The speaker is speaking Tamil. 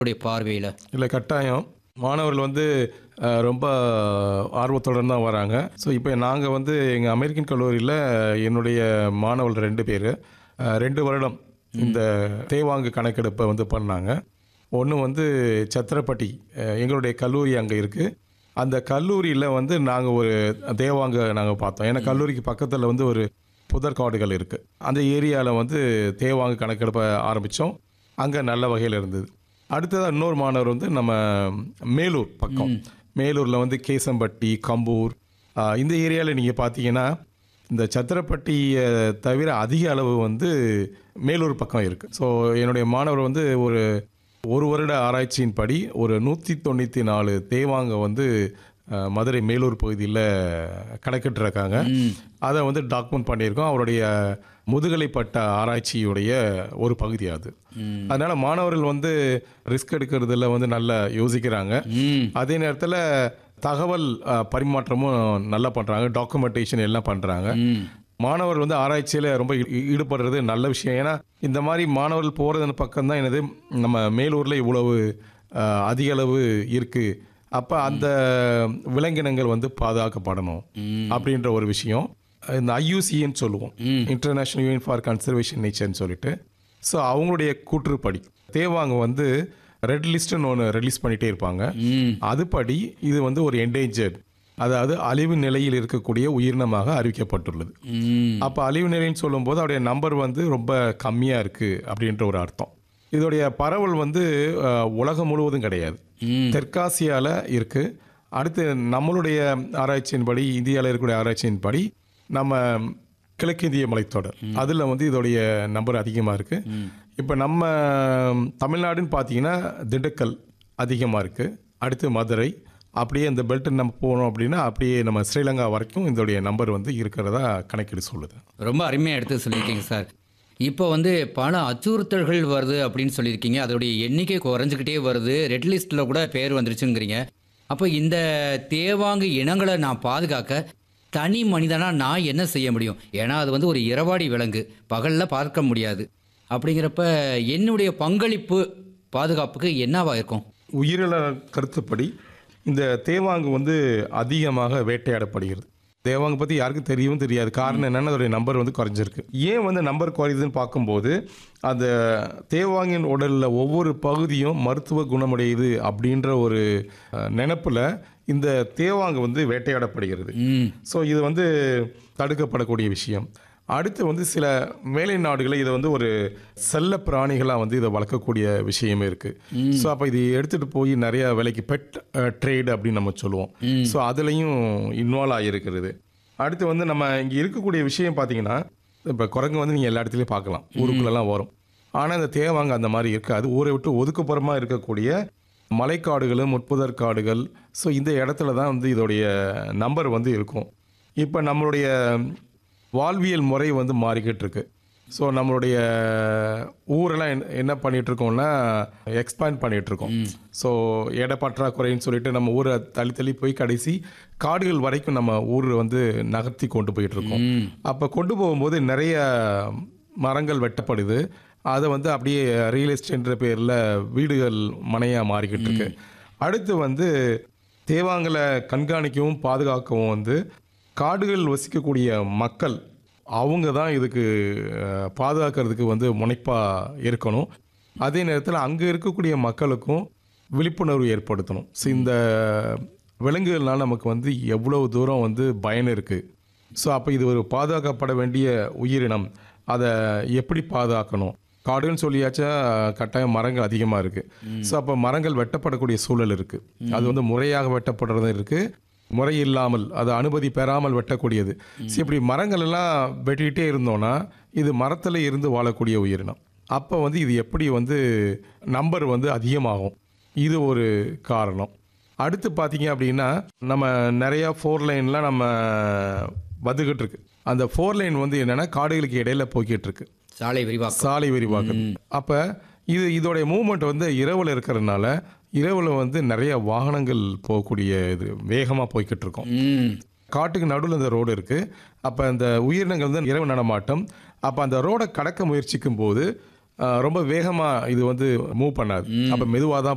உடைய பார்வையில் இல்லை கட்டாயம் மாணவர்கள் வந்து அஹ், ரொம்ப ஆர்வத்துடன் தான் வராங்க ஸோ இப்போ நாங்கள் வந்து எங்கள் அமெரிக்கன் கல்லூரியில் என்னுடைய மாணவர்கள் ரெண்டு பேர் ரெண்டு வருடம் இந்த தேவாங்கு கணக்கெடுப்பை வந்து பண்ணாங்க ஒன்று வந்து சத்திரப்பட்டி அஹ், எங்களுடைய கல்லூரி அங்கே இருக்குது அந்த கல்லூரியில் வந்து நாங்கள் ஒரு தேவாங்க நாங்கள் பார்த்தோம் ஏன்னா கல்லூரிக்கு பக்கத்தில் வந்து ஒரு புதற்காடுகள் இருக்குது அந்த ஏரியாவில் வந்து தேவாங்க கணக்கெடுப்பை ஆரம்பித்தோம் அங்கே நல்ல வகையில் இருந்தது அடுத்ததாக இன்னொரு மாணவர் வந்து நம்ம மேலூர் பக்கம் மேலூரில் வந்து கேசம்பட்டி கம்பூர் ஆ, இந்த ஏரியாவில் நீங்கள் பார்த்தீங்கன்னா இந்த சத்திரப்பட்டியை தவிர அதிக அளவு வந்து மேலூர் பக்கம் இருக்குது ஸோ என்னுடைய மாணவர் வந்து ஒரு ஒரு வருட ஆராய்ச்சியின்படி ஒரு நூற்றி தொண்ணூற்றி நாலு தேவாங்க வந்து அஹ், மதுரை மேலூர் பகுதியில் கணக்கிட்டுருக்காங்க அதை வந்து டாக்குமெண்ட் பண்ணியிருக்கோம் அவருடைய முதுகலை பட்ட ஆராய்ச்சியுடைய ஒரு பகுதி அது அதனால மாணவர்கள் வந்து ரிஸ்க் எடுக்கிறதுல வந்து நல்லா யோசிக்கிறாங்க ம் அதே நேரத்தில் தகவல் அஹ், பரிமாற்றமும் நல்லா பண்ணுறாங்க டாக்குமெண்டேஷன் எல்லாம் பண்ணுறாங்க ம் மாணவர் வந்து ஆராய்ச்சியில் ரொம்ப ஈ- ஈடுபடுறது நல்ல விஷயம் ஏன்னா இந்த மாதிரி மாணவர்கள் போகிறது பக்கம் தான் என்னது நம்ம மேலூரில் இவ்வளவு அஹ், அதிக அளவு இருக்குது அப்போ அந்த விலங்கினங்கள் வந்து பாதுகாக்கப்படணும் அப்படின்ற ஒரு விஷயம் இந்த ஐயூசின்னு சொல்லுவோம் இன்டர்நேஷ்னல் யூனியன் ஃபார் கன்சர்வேஷன் நேச்சர்னு சொல்லிட்டு ஸோ அவங்களுடைய கூற்றுப்படி தேவாங்க வந்து ரெட் லிஸ்ட்னு ஒன்று ரிலீஸ் பண்ணிகிட்டே இருப்பாங்க ம் அதுபடி இது வந்து ஒரு என்டேஞ்சர்ட் அதாவது அழிவு நிலையில் இருக்கக்கூடிய உயிரினமாக அறிவிக்கப்பட்டுள்ளது ம் அப்போ அழிவு நிலைன்னு சொல்லும்போது அவருடைய நம்பர் வந்து ரொம்ப கம்மியாக இருக்குது அப்படின்ற ஒரு அர்த்தம் இதோடைய பரவல் வந்து அஹ், உலகம் முழுவதும் கிடையாது ம் தெற்காசியாவில் இருக்குது அடுத்து நம்மளுடைய ஆராய்ச்சியின்படி இந்தியாவில் இருக்கக்கூடிய ஆராய்ச்சியின்படி நம்ம கிழக்கிந்திய மலைத்தொடர் அதில் வந்து இதோடைய நம்பர் அதிகமாக இருக்குது இப்போ நம்ம தமிழ்நாடுன்னு பார்த்தீங்கன்னா திண்டுக்கல் அதிகமாக இருக்குது அடுத்து மதுரை அப்படியே இந்த பெல்ட் நம்ம போனோம் அப்படின்னா அப்படியே நம்ம ஸ்ரீலங்கா வரைக்கும் இதோடைய நம்பர் வந்து இருக்கிறதா கணக்கீடு சொல்லுது ரொம்ப அருமையாக எடுத்து சொல்லியிருக்கீங்க சார் இப்போ வந்து பல அச்சுறுத்தல்கள் வருது அப்படின்னு சொல்லியிருக்கீங்க அதோடைய எண்ணிக்கை குறைஞ்சிக்கிட்டே வருது ரெட் லிஸ்ட்டில் கூட பேர் வந்துருச்சுங்கிறீங்க அப்போ இந்த தேவாங்கு இனங்களை நான் பாதுகாக்க தனி மனிதனாக நான் என்ன செய்ய முடியும் ஏன்னா அது வந்து ஒரு இரவாடி விலங்கு பகலில் பார்க்க முடியாது அப்படிங்கிறப்ப என்னுடைய பங்களிப்பு பாதுகாப்புக்கு என்னவா இருக்கும் உயிரின கருத்துப்படி இந்த தேவாங்கு வந்து அதிகமாக வேட்டையாடப்படுகிறது தேவாங்கு பற்றி யாருக்கும் தெரியவும் தெரியாது காரணம் என்னன்னா அதோடைய நம்பர் வந்து குறைஞ்சிருக்கு ஏன் வந்து நம்பர் குறையுதுன்னு பார்க்கும்போது அந்த தேவாங்கின் உடலில் ஒவ்வொரு பகுதியும் மருத்துவ குணமுடையது அப்படின்ற ஒரு நினப்பில் இந்த தேவாங்கு வந்து வேட்டையாடப்படுகிறது ம் ஸோ இது வந்து தடுக்கப்படக்கூடிய விஷயம் அடுத்து வந்து சில மேலை நாடுகளில் இதை வந்து ஒரு செல்ல பிராணிகளாக வந்து இதை வளர்க்கக்கூடிய விஷயமே இருக்குது ஸோ அப்போ இது எடுத்துகிட்டு போய் நிறைய விலைக்கு பெட் ட்ரேடு அப்படின்னு நம்ம சொல்லுவோம் ஸோ அதுலேயும் இன்வால்வ் ஆகியிருக்கிறது அடுத்து வந்து நம்ம இங்கே இருக்கக்கூடிய விஷயம் பார்த்தீங்கன்னா இப்போ குரங்கு வந்து நீங்கள் எல்லா இடத்துலையும் பார்க்கலாம் ஊருக்குள்ளெல்லாம் வரும் ஆனால் இந்த தேவாங்க அந்த மாதிரி இருக்காது ஊரை விட்டு ஒதுக்குப்புறமா இருக்கக்கூடிய மலைக்காடுகளும் முட்புதர் காடுகள் ஸோ இந்த இடத்துல தான் வந்து இதோடைய நம்பர் வந்து இருக்கும் இப்போ நம்மளுடைய வாழ்வியல் முறை வந்து மாறிக்கிட்டு இருக்கு ஸோ நம்மளுடைய ஊரெல்லாம் என்ன- என்ன பண்ணிட்டு இருக்கோம்னா எக்ஸ்பேண்ட் பண்ணிட்டு இருக்கோம் ஸோ இட பற்றாக்குறைன்னு சொல்லிட்டு நம்ம ஊரை தள்ளி தள்ளி போய் கடைசி காடுகள் வரைக்கும் நம்ம ஊர் வந்து நகர்த்தி கொண்டு போயிட்டு இருக்கோம் அப்போ கொண்டு போகும்போது நிறைய மரங்கள் வெட்டப்படுது அதை வந்து அப்படியே ரியல் எஸ்டேட்ன்ற பேரில் வீடுகள் மனையாக மாறிக்கிட்டு இருக்கு அடுத்து வந்து தேவாங்களை கண்காணிக்கவும் பாதுகாக்கவும் வந்து காடுகள் வசிக்கக்கூடிய மக்கள் அவங்க தான் இதுக்கு அஹ், பாதுகாக்கிறதுக்கு வந்து முனைப்பாக இருக்கணும் அதே நேரத்தில் அங்கே இருக்கக்கூடிய மக்களுக்கும் விழிப்புணர்வு ஏற்படுத்தணும் ஸோ இந்த விலங்குகள்னால நமக்கு வந்து எவ்வளவு தூரம் வந்து பயன் இருக்குது ஸோ அப்போ இது ஒரு பாதுகாக்கப்பட வேண்டிய உயிரினம் அதை எப்படி பாதுகாக்கணும் காடுன்னு சொல்லியாச்சா கட்டாயம் மரங்கள் அதிகமாக இருக்குது ஸோ அப்போ மரங்கள் வெட்டப்படக்கூடிய சூழல் இருக்குது அது வந்து முறையாக வெட்டப்படுறதும் இருக்குது முறை இல்லாமல் அது அனுமதி பெறாமல் வெட்டக்கூடியது ஸோ இப்படி மரங்கள் எல்லாம் வெட்டிக்கிட்டே இருந்தோம்னா இது மரத்தில் இருந்து வாழக்கூடிய உயிரினம் அப்போ வந்து இது எப்படி வந்து நம்பர் வந்து அதிகமாகும் இது ஒரு காரணம் அடுத்து பார்த்தீங்க அப்படின்னா நம்ம நிறையா ஃபோர் லைன்லாம் நம்ம வந்துக்கிட்டு இருக்கு அந்த ஃபோர் லைன் வந்து என்னன்னா காடுகளுக்கு இடையில போய்கிட்டு இருக்கு சாலை விரிவாக்கம் சாலை விரிவாக்கம் அப்போ இது இதோடைய மூவ்மெண்ட் வந்து இரவில் இருக்கிறதுனால இரவில் வந்து நிறைய வாகனங்கள் போகக்கூடிய இது வேகமாக போய்கிட்டு இருக்கோம் ம் காட்டுக்கு நடுவில் இந்த ரோடு இருக்குது அப்போ அந்த உயிரினங்கள் வந்து இரவு நடமாட்டம் அப்போ அந்த ரோடை கடக்க முயற்சிக்கும் போது அஹ், ரொம்ப வேகமாக இது வந்து மூவ் பண்ணாது அப்போ மெதுவாக தான்